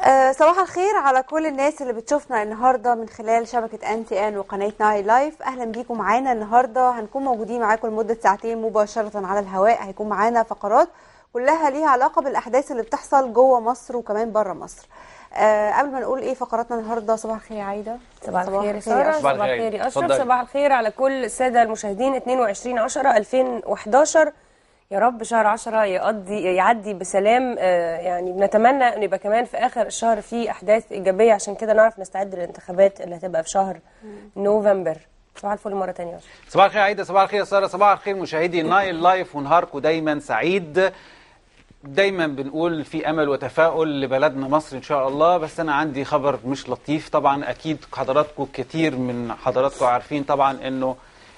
آه، صباح الخير على كل الناس اللي بتشوفنا النهارده من خلال شبكه ان تي ان وقناه ناي لايف اهلا بيكم معانا النهارده هنكون موجودين معاكم لمده ساعتين مباشره على الهواء هيكون معانا فقرات كلها ليها علاقه بالاحداث اللي بتحصل جوه مصر وكمان بره مصر آه قبل ما نقول ايه فقراتنا النهارده صباح الخير يا عايده صباح الخير يا يا ساره أشرف. صباح صباح الخير. الخير يا اشرف اتفضلي. صباح الخير على كل الساده المشاهدين 22 10 2011 يا رب شهر 10 يقضي يعدي بسلام آه، يعني بنتمنى ان يبقى كمان في اخر الشهر في احداث ايجابيه عشان كده نعرف نستعد للانتخابات اللي هتبقى في شهر نوفمبر صباح الفل مره ثانيه يا أشرف. صباح الخير عايده صباح الخير يا ساره صباح الخير مشاهدي نايل لايف ونهاركم دايما سعيد دايما بنقول في امل وتفاؤل لبلدنا مصر ان شاء الله بس انا عندي خبر مش لطيف طبعا اكيد حضراتكم كتير من حضراتكم عارفين طبعا انه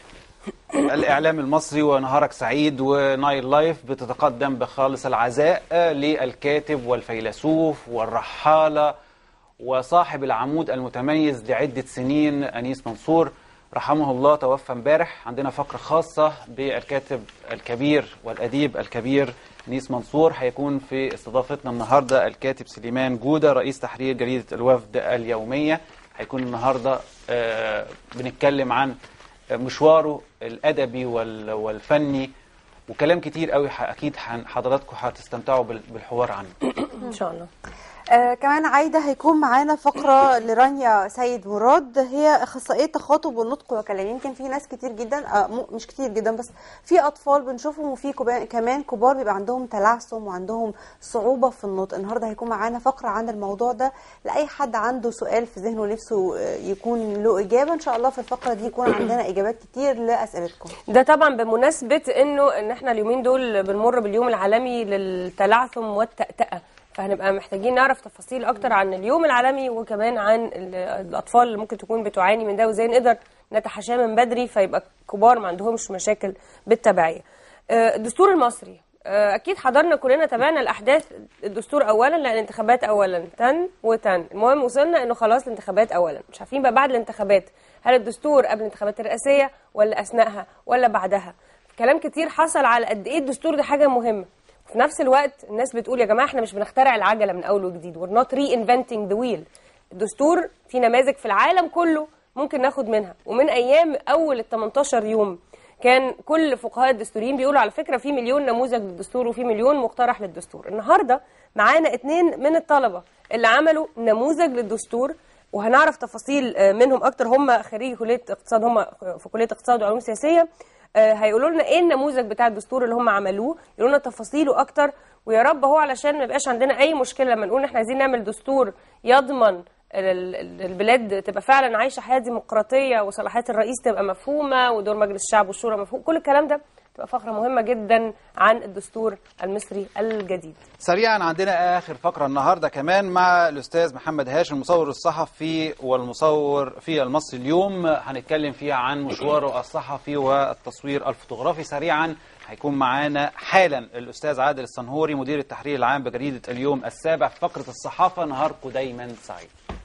الاعلام المصري ونهارك سعيد ونايل لايف بتتقدم بخالص العزاء للكاتب والفيلسوف والرحاله وصاحب العمود المتميز لعده سنين انيس منصور رحمه الله توفى امبارح عندنا فقره خاصه بالكاتب الكبير والاديب الكبير انيس منصور هيكون في استضافتنا النهارده الكاتب سليمان جوده رئيس تحرير جريده الوفد اليوميه هيكون النهارده آه، بنتكلم عن مشواره الادبي وال- والفني وكلام كتير قوي ح- اكيد حن- حضراتكم هتستمتعوا بال- بالحوار عنه ان شاء الله آه كمان عايدة هيكون معانا فقرة لرانيا سيد مراد هي أخصائية تخاطب والنطق وكلام يمكن في ناس كتير جدا آه م- مش كتير جدا بس في أطفال بنشوفهم وفي كبا- كمان كبار بيبقى عندهم تلعثم وعندهم صعوبة في النطق النهاردة هيكون معانا فقرة عن الموضوع ده لأي حد عنده سؤال في ذهنه نفسه آه، يكون له إجابة إن شاء الله في الفقرة دي يكون عندنا إجابات كتير لأسئلتكم ده طبعا بمناسبه انه ان احنا اليومين دول بنمر باليوم العالمي للتلعثم والتأتأة فهنبقى محتاجين نعرف تفاصيل اكتر عن اليوم العالمي وكمان عن ال- الاطفال اللي ممكن تكون بتعاني من ده وازاي نقدر نتحاشاه من بدري فيبقى كبار ما عندهمش مشاكل بالتبعيه. آه، الدستور المصري آه، اكيد حضرنا كلنا تابعنا الاحداث الدستور اولا لا الانتخابات اولا تن وتن المهم وصلنا انه خلاص الانتخابات اولا مش عارفين بقى بعد الانتخابات هل الدستور قبل الانتخابات الرئاسيه ولا اثناءها ولا بعدها كلام كتير حصل على قد ايه الدستور ده حاجه مهمه في نفس الوقت الناس بتقول يا جماعه احنا مش بنخترع العجله من اول وجديد we're not reinventing the wheel الدستور في نماذج في العالم كله ممكن ناخد منها ومن ايام اول ال 18 يوم كان كل فقهاء الدستوريين بيقولوا على فكره في مليون نموذج للدستور وفي مليون مقترح للدستور النهارده معانا اتنين من الطلبه اللي عملوا نموذج للدستور وهنعرف تفاصيل آه، منهم اكتر هم خريجي كليه اقتصاد هم في كليه اقتصاد وعلوم سياسيه آه، هيقولوا لنا ايه النموذج بتاع الدستور اللي هم عملوه يقولوا لنا تفاصيله اكتر ويا رب هو علشان ما يبقاش عندنا اي مشكله لما نقول إن احنا عايزين نعمل دستور يضمن ال- ال- البلاد تبقى فعلا عايشه حياه ديمقراطيه وصلاحيات الرئيس تبقى مفهومه ودور مجلس الشعب والشورى مفهوم كل الكلام ده تبقى فقره مهمه جدا عن الدستور المصري الجديد سريعا عندنا اخر فقره النهارده كمان مع الاستاذ محمد هاشم المصور الصحفي والمصور في المصري اليوم هنتكلم فيها عن مشواره الصحفي والتصوير الفوتوغرافي سريعا هيكون معانا حالا الاستاذ عادل الصنهوري مدير التحرير العام بجريده اليوم السابع في فقره الصحافه نهاركم دايما سعيد